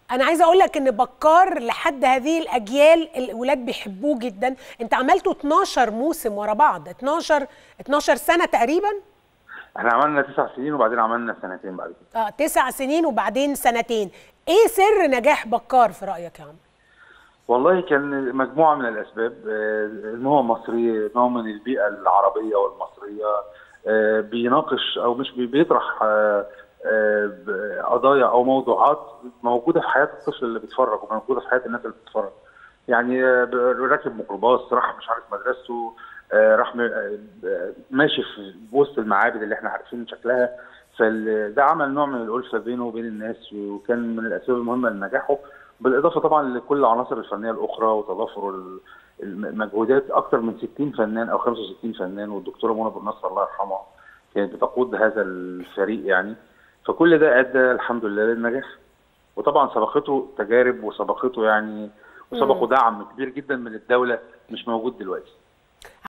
انا عايزه اقول لك ان بكار لحد هذه الاجيال الاولاد بيحبوه جدا انت عملته 12 موسم ورا بعض 12 12 سنه تقريبا احنا عملنا تسع سنين وبعدين عملنا سنتين بعد كده اه تسع سنين وبعدين سنتين ايه سر نجاح بكار في رايك يا عمرو والله كان مجموعه من الاسباب آه، ان هو مصري نوع من البيئه العربيه والمصريه آه، بيناقش او مش بي- بيطرح آه، آه، ب- قضايا او موضوعات موجوده في حياه الطفل اللي بيتفرج وموجوده في حياه الناس اللي بتتفرج يعني آه، ب- راكب ميكروباص راح مش عارف مدرسته آه، راح م- آه، آه، ماشي في وسط المعابد اللي احنا عارفين شكلها فده عمل نوع من الالفه بينه وبين الناس وكان من الاسباب المهمه لنجاحه بالاضافه طبعا لكل العناصر الفنيه الاخرى وتضافر ال- المجهودات اكثر من 60 فنان او 65 فنان والدكتوره منى ابو النصر الله يرحمها كانت بتقود هذا الفريق يعني فكل ده ادى الحمد لله للنجاح وطبعا سبقته تجارب وسبقته يعني وسبقه دعم كبير جدا من الدوله مش موجود دلوقتي